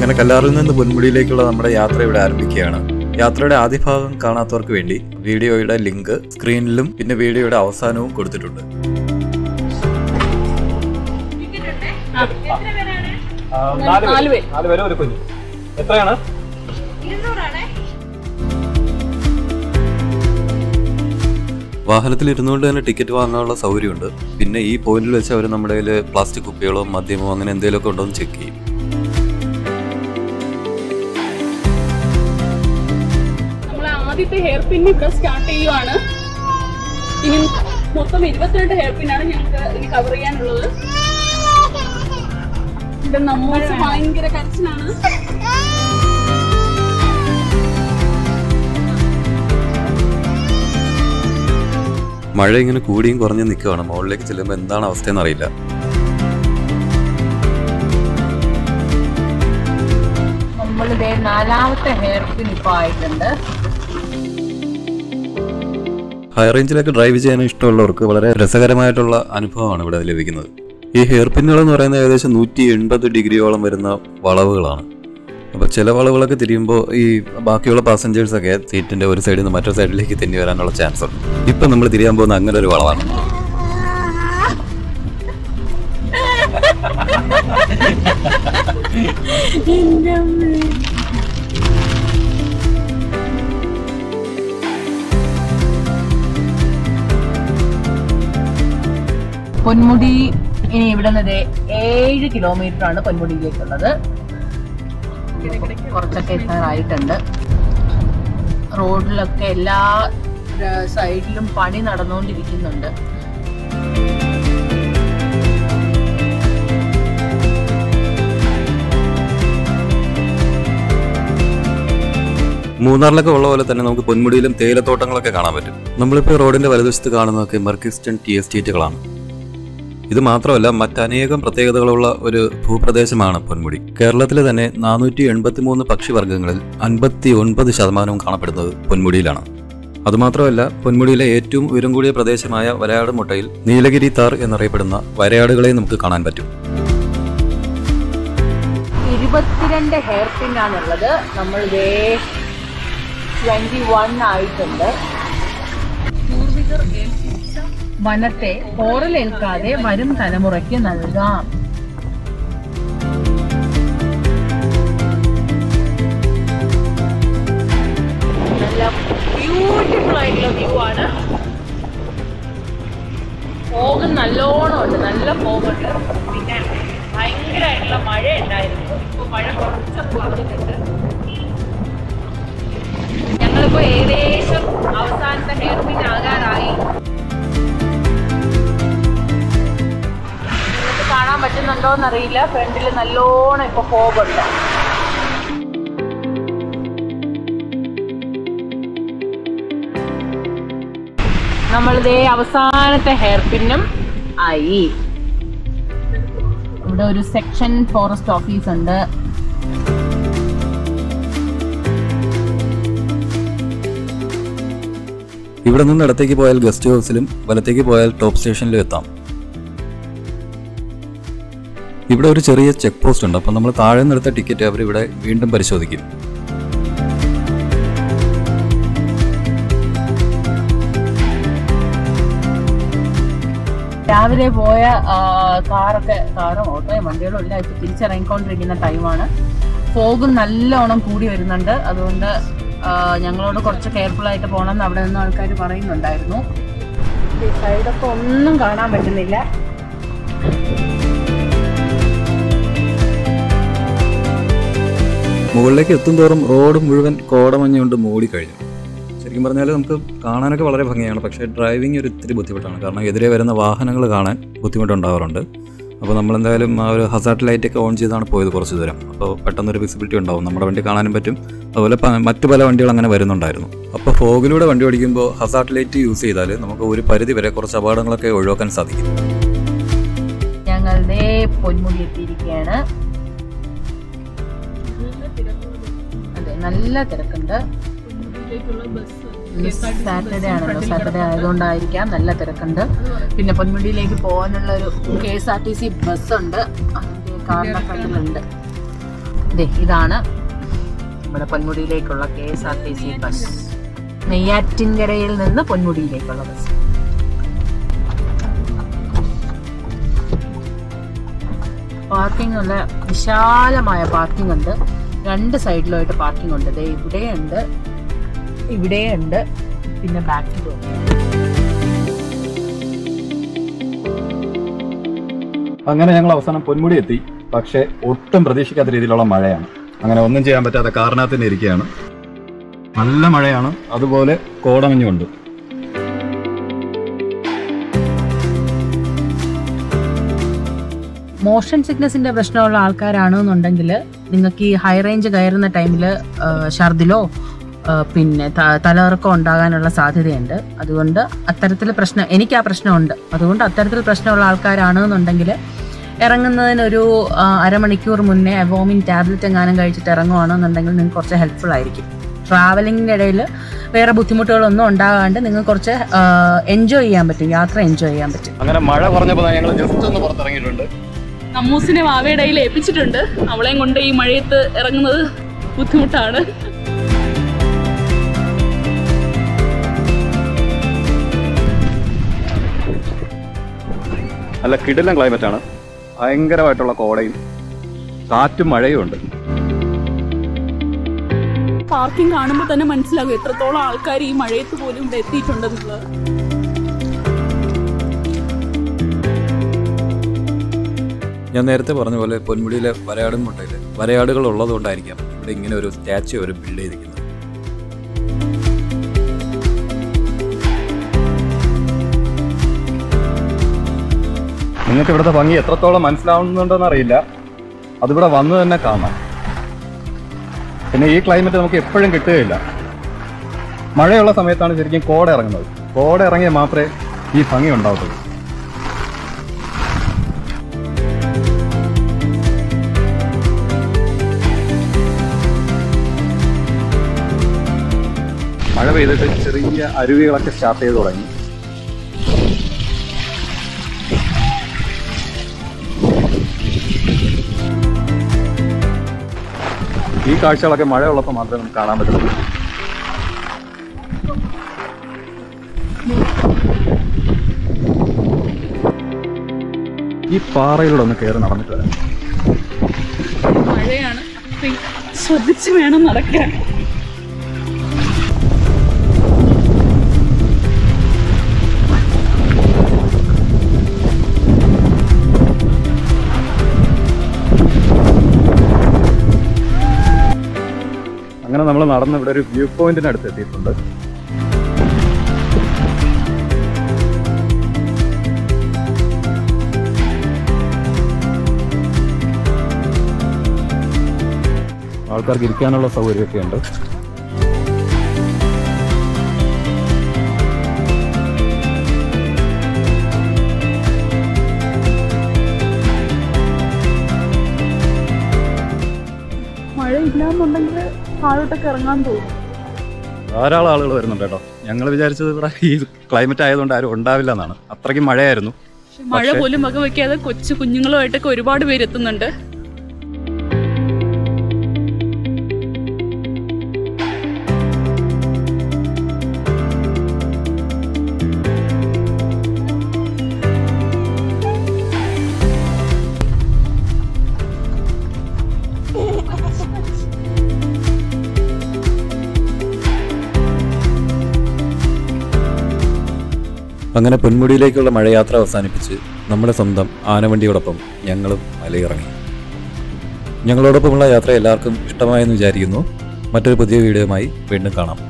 അങ്ങനെ കല്ലാറിൽ നിന്ന് പൊന്മുടിയിലേക്കുള്ള നമ്മുടെ യാത്ര ഇവിടെ ആരംഭിക്കുകയാണ് യാത്രയുടെ ആദ്യ ഭാഗം കാണാത്തവർക്ക് വേണ്ടി വീഡിയോയുടെ ലിങ്ക് സ്ക്രീനിലും പിന്നെ വീഡിയോയുടെ അവസാനവും കൊടുത്തിട്ടുണ്ട് നാല് പേര് നാല് പേര് ഒരു കുഞ്ഞ് എത്രയാണ് വാഹനത്തിൽ ഇരുന്നുകൊണ്ട് തന്നെ ടിക്കറ്റ് വാങ്ങാനുള്ള സൗകര്യമുണ്ട് പിന്നെ ഈ പോയിന്റിൽ വെച്ച് അവർ നമ്മുടെ കയ്യിൽ പ്ലാസ്റ്റിക് കുപ്പികളോ മദ്യമോ അങ്ങനെ എന്തെങ്കിലുമൊക്കെ ഉണ്ടോ എന്ന് ചെക്ക് ചെയ്യും നമ്മൾ ആദ്യത്തെ ഹെയർ പിൻ ഇവിടെ സ്റ്റാർട്ട് ചെയ്യുവാണ് ഇനി മൊത്തം ഇരുപത്തിരണ്ട് ഹെയർ പിന്നാണ് ഞങ്ങൾക്ക് ഇനി കവർ ചെയ്യാനുള്ളത് ഇവിടെ നമ്മൾക്ക് ഭയങ്കര കരച്ചിലാണ് മഴ ഇങ്ങനെ കൂടിയും കുറഞ്ഞും നിൽക്കുകയാണ് മുകളിലേക്ക് ചെല്ലുമ്പോൾ എന്താണ് അവസ്ഥയെന്ന് അറിയില്ല നമ്മളിതേ നാലാമത്തെ ഹെയർ പിൻ ഇപ്പൊ ആയിട്ടുണ്ട് ഹൈ റേഞ്ചിലൊക്കെ ഡ്രൈവ് ചെയ്യാൻ ഇഷ്ടമുള്ളവർക്ക് വളരെ രസകരമായിട്ടുള്ള അനുഭവമാണ് ഇവിടെ ലഭിക്കുന്നത് ഈ ഹെയർ പിന്നുകൾ എന്ന് പറയുന്നത് ഏകദേശം നൂറ്റി എൺപത് ഡിഗ്രിയോളം വരുന്ന വളവുകളാണ് അപ്പോൾ ചില വളവുകളൊക്കെ തിരിയുമ്പോൾ ഈ ബാക്കിയുള്ള പാസഞ്ചേഴ്സൊക്കെ സീറ്റിന്റെ ഒരു സൈഡിൽ നിന്ന് മറ്റൊരു സൈഡിലേക്ക് തെന്നി വരാനുള്ള ചാൻസ് ഉണ്ട് ഇപ്പം നമ്മൾ തിരിയാൻ പോകുന്ന അങ്ങനെ ഒരു വളവാണ് പൊന്മുടി ഇനി ഇവിടെ നിന്ന് ഏഴ് കിലോമീറ്റർ ആണ് പൊന്മുടിയിലേക്കുള്ളത് കുറച്ചൊക്കെ എത്താറായിട്ടുണ്ട് റോഡിലൊക്കെ എല്ലാ ഏർ, സൈഡിലും പണി നടന്നുകൊണ്ടിരിക്കുന്നുണ്ട് മൂന്നാറിലൊക്കെ ഉള്ള പോലെ തന്നെ നമുക്ക് പൊന്മുടിയിലും തേയിലത്തോട്ടങ്ങളൊക്കെ കാണാൻ പറ്റും നമ്മളിപ്പോൾ റോഡിന്റെ വലതുവശത്ത് കാണുന്നതൊക്കെ മെർക്കിസ്റ്റൺ ടീ എസ്റ്റേറ്റുകളാണ് ഇത് മാത്രമല്ല മറ്റനേകം പ്രത്യേകതകളുള്ള ഒരു ഭൂപ്രദേശമാണ് പൊന്മുടി കേരളത്തിലെ തന്നെ നാനൂറ്റി എൺപത്തി മൂന്ന് പക്ഷിവർഗ്ഗങ്ങളിൽ അൻപത്തി ഒൻപത് ശതമാനവും കാണപ്പെടുന്നത് പൊന്മുടിയിലാണ് അതുമാത്രമല്ല പൊന്മുടിയിലെ ഏറ്റവും ഉയരം കൂടിയ പ്രദേശമായ വരയാട് മുട്ടയിൽ നീലഗിരി താർ എന്നറിയപ്പെടുന്ന വരയാടുകളെ നമുക്ക് കാണാൻ പറ്റും ഇരുപത്തിരണ്ട് ഹെയർ പിൻ ആണുള്ളത് നമ്മൾ ഇതേ ട്വന്റി വൺ ആയിട്ടുണ്ട് പൂർവികർ ഏൽപ്പിച്ച വനത്തെ പോറലേൽക്കാതെ വരും തലമുറയ്ക്ക് നൽകാം നല്ല ബ്യൂട്ടിഫുൾ ആയിട്ടുള്ള വ്യൂ ആണ് ഫോഗ് നല്ലോണം ഉണ്ട് നല്ല ഫോഗ് ഉണ്ട് പിന്നെ ഭയങ്കരമായിട്ടുള്ള മഴ ഉണ്ടായിരുന്നു ഇപ്പൊ മഴ കുറച്ചൊക്കെ കുറഞ്ഞിട്ടുണ്ട് ഞങ്ങളിപ്പോ ഏകദേശം അവസാനത്തെ ഹെയർ പിൻ ആകാറായി നിങ്ങൾക്ക് കാണാൻ പറ്റുന്നുണ്ടോ എന്നറിയില്ല ഫ്രണ്ടിൽ നല്ലോണം ഇപ്പൊ ഫോഗ് ഉണ്ട് നമ്മളിതേ അവസാനത്തെ ഹെയർ പിന്നും ആയി ഇവിടെ ഒരു സെക്ഷൻ ഫോറസ്റ്റ് ഓഫീസ് ഉണ്ട് ഇവിടെ നിന്ന് ഇടത്തേക്ക് പോയാൽ ഗസ്റ്റ് ഹൗസിലും വലത്തേക്ക് പോയാൽ ടോപ്പ് സ്റ്റേഷനിലും എത്താം ഇവിടെ ഒരു ചെറിയ ചെക്ക് പോസ്റ്റ് ഉണ്ട് അപ്പം നമ്മൾ താഴെ നിന്നെടുത്ത ടിക്കറ്റ് അവർ ഇവിടെ വീണ്ടും പരിശോധിക്കും രാവിലെ പോയ ആ, കാറൊക്കെ കാറും ഓട്ടോയും വണ്ടികളും എല്ലാം ഇപ്പൊ തിരിച്ചിറങ്ങിക്കൊണ്ടിരിക്കുന്ന ടൈമാണ് ഫോഗും നല്ലോണം കൂടി വരുന്നുണ്ട് അതുകൊണ്ട് ആ, ഞങ്ങളോട് കുറച്ച് കെയർഫുൾ ആയിട്ട് പോകണം എന്ന് അവിടെ നിന്ന് ആൾക്കാർ പറയുന്നുണ്ടായിരുന്നു ഈ സൈഡൊക്കെ ഒന്നും കാണാൻ പറ്റുന്നില്ല മുകളിലേക്ക് എത്തും തോറും റോഡ് മുഴുവൻ കോടമഞ്ഞ് കൊണ്ട് മൂടിക്കഴിഞ്ഞു ശരിക്കും പറഞ്ഞാൽ നമുക്ക് കാണാനൊക്കെ വളരെ ഭംഗിയാണ് പക്ഷേ ഡ്രൈവിംഗ് ഒരു ഇത്തിരി ബുദ്ധിമുട്ടാണ് കാരണം എതിരെ വരുന്ന വാഹനങ്ങൾ കാണാൻ ബുദ്ധിമുട്ടുണ്ടാവാറുണ്ട് അപ്പോൾ നമ്മളെന്തായാലും ആ ഒരു ഹസാർട്ട് ലൈറ്റൊക്കെ ഓൺ ചെയ്താണ് പോയത് കുറച്ച് ദൂരം അപ്പോൾ പെട്ടെന്നൊരു വിസിബിലിറ്റി ഉണ്ടാവും നമ്മുടെ വണ്ടി കാണാനും പറ്റും അതുപോലെ പ- മറ്റു പല വണ്ടികൾ അങ്ങനെ വരുന്നുണ്ടായിരുന്നു അപ്പോൾ ഫോഗിലൂടെ വണ്ടി ഓടിക്കുമ്പോൾ ഹസാർട്ട് ലൈറ്റ് യൂസ് ചെയ്താൽ നമുക്ക് ഒരു പരിധി വരെ കുറച്ച് അപകടങ്ങളൊക്കെ ഒഴിവാക്കാൻ സാധിക്കും ഞങ്ങളുടെ പൊന്മുടി എത്തിയിരിക്കുകയാണ് അതെ നല്ല തിരക്കുണ്ട് ഇന്ന് സാറ്റർഡേ ആണല്ലോ സാറ്റർഡേ ആയതുകൊണ്ടായിരിക്കാം നല്ല തിരക്കുണ്ട് പിന്നെ പൊന്മുടിയിലേക്ക് പോകാനുള്ള ഒരു K S R T C ബസ്സുണ്ട് അതിന്റെ കാറിന്റെ ഫ്രണ്ടിലുണ്ട് ദേ ഇതാണ് നമ്മുടെ പൊന്മുടിയിലേക്കുള്ള K S R T C bus നെയ്യാറ്റിൻകരയിൽ നിന്ന് പൊന്മുടിയിലേക്കുള്ള ബസ് പാർക്കിംഗ് നല്ല വിശാലമായ പാർക്കിംഗ് ഉണ്ട് രണ്ട് സൈഡിലുമായിട്ട് പാർക്കിംഗ് ഉണ്ട് ദേ ഇവിടെയുണ്ട് ഇവിടെയുണ്ട് പിന്നെ ബാക്കിലും ഉണ്ട് അങ്ങനെ ഞങ്ങൾ അവസാനം പൊന്മുടി എത്തി പക്ഷേ ഒട്ടും പ്രതീക്ഷിക്കാത്ത രീതിയിലുള്ള മഴയാണ് അങ്ങനെ ഒന്നും ചെയ്യാൻ പറ്റാത്ത കാരണത്തിൽ തന്നെ ഇരിക്കുകയാണ് നല്ല മഴയാണ് അതുപോലെ കോടമഞ്ഞുണ്ട് മോഷൻ സിക്നസിന്റെ പ്രശ്നമുള്ള ആൾക്കാരാണെന്നുണ്ടെങ്കിൽ നിങ്ങൾക്ക് ഈ ഹൈ റേഞ്ച് കയറുന്ന ടൈമിൽ ഛർദിലോ ആ, പിന്നെ ത- തലകറക്കം ഉണ്ടാകാനുള്ള സാധ്യതയുണ്ട് അതുകൊണ്ട് അത്തരത്തിൽ പ്രശ്നം എനിക്ക് ആ പ്രശ്നമുണ്ട് അതുകൊണ്ട് അത്തരത്തിൽ പ്രശ്നമുള്ള ആൾക്കാരാണെന്നുണ്ടെങ്കിൽ ഇറങ്ങുന്നതിനൊരു ആ, അരമണിക്കൂർ മുന്നേ അവോമിൻ ടാബ്ലറ്റ് എങ്ങാനും കഴിച്ചിട്ട് ഇറങ്ങുവാണെന്നുണ്ടെങ്കിൽ നിങ്ങൾക്ക് കുറച്ച് ഹെൽപ്ഫുൾ ആയിരിക്കും ട്രാവലിങ്ങിൻ്റെ ഇടയിൽ വേറെ ബുദ്ധിമുട്ടുകളൊന്നും ഉണ്ടാകാണ്ട് നിങ്ങൾക്ക് കുറച്ച് എൻജോയ് ചെയ്യാൻ പറ്റും യാത്ര എൻജോയ് ചെയ്യാൻ പറ്റും അങ്ങനെ മഴ കുറഞ്ഞപ്പോൾ ഞങ്ങൾ ജസ്റ്റ് ഒന്ന് പുറത്തിറങ്ങിയിട്ടുണ്ട് നമ്മൂസിനെ വാവയുടെ കയ്യിൽ ഏൽപ്പിച്ചിട്ടുണ്ട് അവളെയും കൊണ്ട് ഈ മഴയത്ത് ഇറങ്ങുന്നത് ബുദ്ധിമുട്ടാണ് നല്ല കിടിലൻ ക്ലൈമറ്റ് ആണ് ഭയങ്കരമായിട്ടുള്ള കോടയും കാറ്റും മഴയും ഉണ്ട് പാർക്കിംഗ് കാണുമ്പോൾ തന്നെ മനസ്സിലാകും എത്രത്തോളം ആൾക്കാർ ഈ മഴയത്ത് പോലും ഇവിടെ എത്തിയിട്ടുണ്ടെന്നുള്ളത് ഞാൻ നേരത്തെ പറഞ്ഞ പോലെ പൊന്മുടിയിലെ വരയാടും മുട്ടയിൽ വരയാടുകൾ ഉള്ളതുകൊണ്ടായിരിക്കാം ഇവിടെ ഇങ്ങനെ ഒരു സ്റ്റാച്ചു അവർ ബിൽഡ് ചെയ്തിരിക്കുന്നത് നിങ്ങൾക്ക് ഇവിടുത്തെ ഭംഗി എത്രത്തോളം മനസ്സിലാവുന്നുണ്ടെന്ന് അറിയില്ല അതിവിടെ വന്ന് തന്നെ കാണാം പിന്നെ ഈ ക്ലൈമറ്റ് നമുക്ക് എപ്പോഴും കിട്ടുകയില്ല മഴയുള്ള സമയത്താണ് ശരിക്കും കോട ഇറങ്ങുന്നത് കോട ഇറങ്ങിയാൽ മാത്രമേ ഈ ഭംഗി ഉണ്ടാവത്തുള്ളൂ മഴ പെയ്തിട്ട് ചെറിയ അരുവികളൊക്കെ സ്റ്റാർട്ട് ചെയ്ത് തുടങ്ങി ഈ കാഴ്ചകളൊക്കെ മഴയുള്ളപ്പോൾ മാത്രമേ നമുക്ക് കാണാൻ പറ്റുള്ളൂ ഈ പാറയിലൂടെ ഒന്ന് കയറി നടന്നിട്ട് വരാം മഴയാണ് അപ്പൊ ശ്രദ്ധിച്ച് വേണം നടക്കാൻ അങ്ങനെ നമ്മൾ നടന്ന് ഇവിടെ ഒരു വ്യൂ പോയിന്റിന് അടുത്ത് എത്തിയിട്ടുണ്ട് ആൾക്കാർക്ക് ഇരിക്കാനുള്ള സൗകര്യമൊക്കെ ഉണ്ട് മഴ ഇല്ലാന്നുണ്ടെങ്കിൽ താഴോട്ടൊക്കെ ഇറങ്ങാൻ തോന്നും ധാരാളം ആളുകൾ വരുന്നുണ്ട് കേട്ടോ ഞങ്ങൾ വിചാരിച്ചത് ഇവിടെ ഈ ക്ലൈമറ്റ് ആയതുകൊണ്ട് ആരും ഉണ്ടാവില്ല എന്നാണ് അത്രയ്ക്കും മഴയായിരുന്നു പക്ഷെ മഴ പോലും വകവയ്ക്കാതെ കൊച്ചു കുഞ്ഞുങ്ങളുമായിട്ടൊക്കെ ഒരുപാട് പേര് എത്തുന്നുണ്ട് അങ്ങനെ പൊന്മുടിയിലേക്കുള്ള മഴയാത്ര അവസാനിപ്പിച്ച് നമ്മുടെ സ്വന്തം ആനവണ്ടിയോടൊപ്പം ഞങ്ങളും മലയിറങ്ങി ഞങ്ങളോടൊപ്പമുള്ള യാത്ര എല്ലാവർക്കും ഇഷ്ടമായെന്ന് വിചാരിക്കുന്നു മറ്റൊരു പുതിയ വീഡിയോയുമായി വീണ്ടും കാണാം